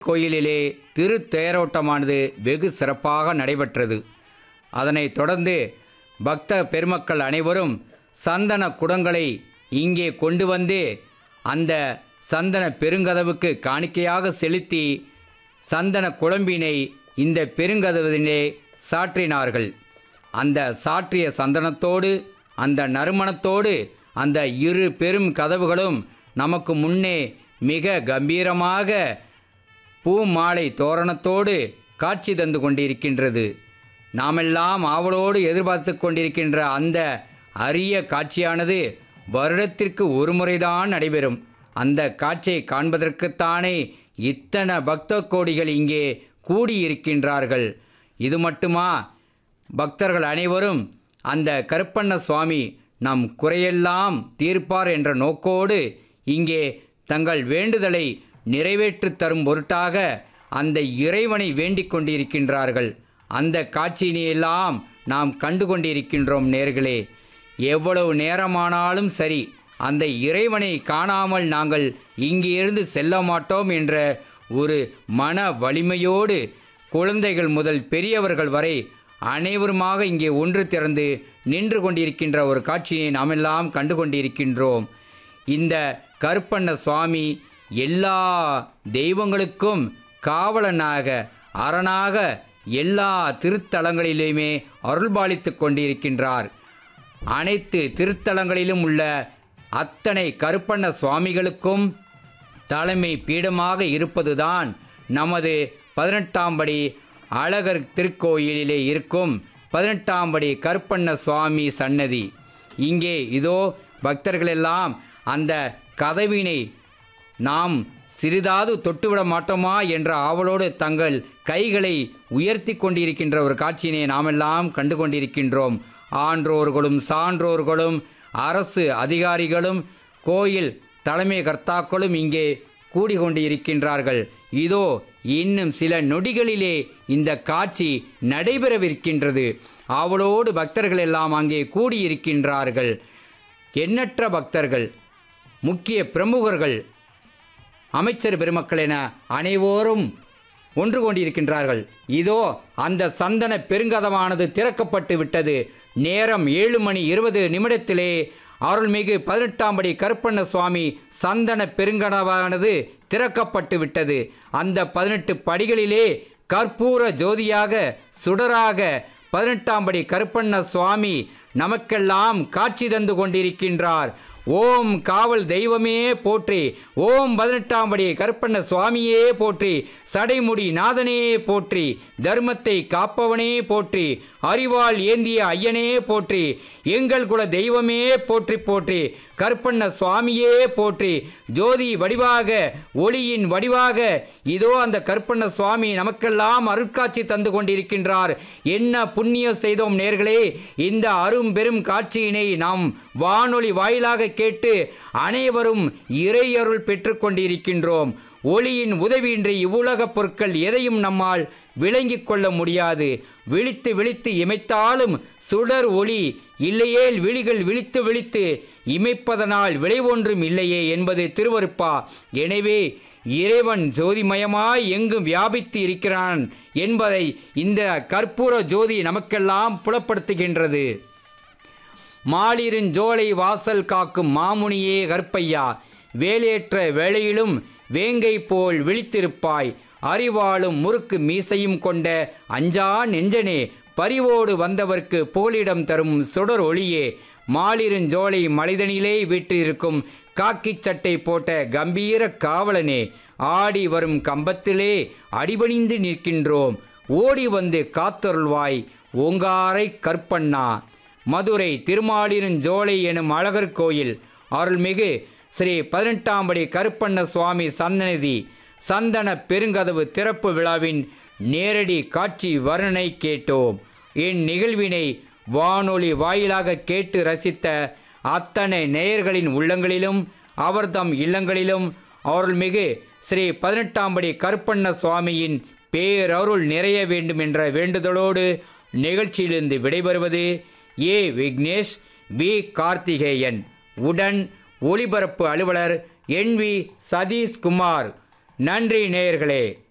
கோயிலிலே திருத்தேரோட்டமானது வெகு சிறப்பாக நடைபெற்றது அதனைத் தொடர்ந்து பக்த பெருமக்கள் அனைவரும் சந்தன குடங்களை இங்கே கொண்டு வந்து அந்த சந்தன பெருங்கதவுக்கு காணிக்கையாக செலுத்தி சந்தன குழம்பினை இந்த பெருங்கதவிலே சாற்றினார்கள் அந்த சாற்றிய சந்தனத்தோடு அந்த நறுமணத்தோடு அந்த இரு பெரும் கதவுகளும் நமக்கு முன்னே மிக கம்பீரமாக பூ மாலை தோரணத்தோடு காட்சி தந்து கொண்டிருக்கின்றது நாமெல்லாம் ஆவலோடு எதிர்பார்த்து கொண்டிருக்கின்ற அந்த அரிய காட்சியானது வருடத்திற்கு ஒரு முறைதான் நடைபெறும் அந்த காட்சியை காண்பதற்குத்தானே இத்தனை பக்த கோடிகள் இங்கே கூடியிருக்கின்றார்கள் இது மட்டுமா பக்தர்கள் அனைவரும் அந்த கருப்பண்ண சுவாமி நம் குறையெல்லாம் தீர்ப்பார் என்ற நோக்கோடு இங்கே தங்கள் வேண்டுதலை நிறைவேற்றித் தரும் பொருட்டாக அந்த இறைவனை வேண்டிக் கொண்டிருக்கின்றார்கள் அந்த காட்சியினையெல்லாம் நாம் கண்டு கொண்டிருக்கின்றோம் நேர்களே எவ்வளவு நேரமானாலும் சரி அந்த இறைவனை காணாமல் நாங்கள் இங்கிருந்து செல்ல மாட்டோம் என்ற ஒரு மன வலிமையோடு குழந்தைகள் முதல் பெரியவர்கள் வரை அனைவருமாக இங்கே ஒன்று திறந்து நின்று கொண்டிருக்கின்ற ஒரு காட்சியை நாமெல்லாம் கண்டு கொண்டிருக்கின்றோம் இந்த கருப்பண்ண சுவாமி எல்லா தெய்வங்களுக்கும் காவலனாக அரணாக எல்லா திருத்தலங்களிலுமே அருள்பாலித்து கொண்டிருக்கின்றார் அனைத்து திருத்தலங்களிலும் உள்ள அத்தனை கருப்பண்ண சுவாமிகளுக்கும் தலைமை பீடமாக இருப்பதுதான் நமது பதினெட்டாம் படி அழகர் திருக்கோயிலிலே இருக்கும் பதினெட்டாம் படி கருப்பண்ண சுவாமி சன்னதி இங்கே இதோ பக்தர்களெல்லாம் அந்த கதவினை நாம் சிறிதாவது தொட்டுவிட மாட்டோமா என்ற ஆவலோடு தங்கள் கைகளை உயர்த்தி கொண்டிருக்கின்ற ஒரு காட்சியினை நாமெல்லாம் கண்டு கொண்டிருக்கின்றோம் ஆன்றோர்களும் சான்றோர்களும் அரசு அதிகாரிகளும் கோயில் தலைமை கர்த்தாக்களும் இங்கே கூடிக்கொண்டு இருக்கின்றார்கள் இதோ இன்னும் சில நொடிகளிலே இந்த காட்சி நடைபெறவிருக்கின்றது அவளோடு பக்தர்கள் எல்லாம் அங்கே கூடியிருக்கின்றார்கள் எண்ணற்ற பக்தர்கள் முக்கிய பிரமுகர்கள் அமைச்சர் பெருமக்கள் என அனைவரும் ஒன்று கொண்டிருக்கின்றார்கள் இதோ அந்த சந்தன பெருங்கதமானது திறக்கப்பட்டு விட்டது நேரம் ஏழு மணி இருபது நிமிடத்திலே அருள்மிகு பதினெட்டாம் படி கருப்பண்ண சுவாமி சந்தன பெருங்கனவானது திறக்கப்பட்டு விட்டது அந்த பதினெட்டு படிகளிலே கற்பூர ஜோதியாக சுடராக பதினெட்டாம் படி கருப்பண்ண சுவாமி நமக்கெல்லாம் காட்சி தந்து கொண்டிருக்கின்றார் ஓம் காவல் தெய்வமே போற்றி ஓம் பதினெட்டாம் படி கருப்பண்ண சுவாமியே போற்றி சடைமுடி நாதனே போற்றி தர்மத்தை காப்பவனே போற்றி அறிவால் ஏந்திய ஐயனே போற்றி எங்கள் குல தெய்வமே போற்றி போற்றி கருப்பண்ண சுவாமியே போற்றி ஜோதி வடிவாக ஒளியின் வடிவாக இதோ அந்த கருப்பண்ண சுவாமி நமக்கெல்லாம் அருட்காட்சி தந்து கொண்டிருக்கின்றார் என்ன புண்ணியம் செய்தோம் நேர்களே இந்த அரும் பெரும் காட்சியினை நாம் வானொலி வாயிலாக கேட்டு அனைவரும் இறையருள் பெற்றுக்கொண்டிருக்கின்றோம் ஒளியின் உதவியின்றி இவ்வுலகப் பொருட்கள் எதையும் நம்மால் விளங்கிக் கொள்ள முடியாது விழித்து விழித்து இமைத்தாலும் சுடர் ஒளி இல்லையேல் விழிகள் விழித்து விழித்து இமைப்பதனால் விளைவொன்றும் இல்லையே என்பது திருவருப்பா எனவே இறைவன் ஜோதிமயமாய் எங்கும் வியாபித்து இருக்கிறான் என்பதை இந்த கற்பூர ஜோதி நமக்கெல்லாம் புலப்படுத்துகின்றது மாலிருஞ்சோலை வாசல் காக்கும் மாமுனியே கற்பையா வேலேற்ற வேளையிலும் வேங்கை போல் விழித்திருப்பாய் அறிவாளும் முறுக்கு மீசையும் கொண்ட அஞ்சா நெஞ்சனே பரிவோடு வந்தவர்க்கு புகலிடம் தரும் சுடர் ஒளியே மாலிருஞ்சோலை மலைதனிலே வீற்றிருக்கும் காக்கிச் சட்டை போட்ட கம்பீர காவலனே ஆடி வரும் கம்பத்திலே அடிபணிந்து நிற்கின்றோம் ஓடி வந்து காத்தருள்வாய் ஓங்காரை கற்பண்ணா மதுரை திருமாலிருஞ்சோலை எனும் அழகர் கோயில் அருள்மிகு ஸ்ரீ பதினெட்டாம் படி கருப்பண்ண சுவாமி சந்தநிதி சந்தன பெருங்கதவு திறப்பு விழாவின் நேரடி காட்சி வர்ணனை கேட்டோம் இந்நிகழ்வினை வானொலி வாயிலாக கேட்டு ரசித்த அத்தனை நேயர்களின் உள்ளங்களிலும் அவர்தம் இல்லங்களிலும் அருள்மிகு ஸ்ரீ பதினெட்டாம் படி கருப்பண்ண சுவாமியின் பேரருள் நிறைய வேண்டும் என்ற வேண்டுதலோடு நிகழ்ச்சியிலிருந்து விடைபெறுவது ஏ விக்னேஷ் வி கார்த்திகேயன் உடன் ஒளிபரப்பு அலுவலர் என் வி சதீஷ்குமார் நன்றி நேயர்களே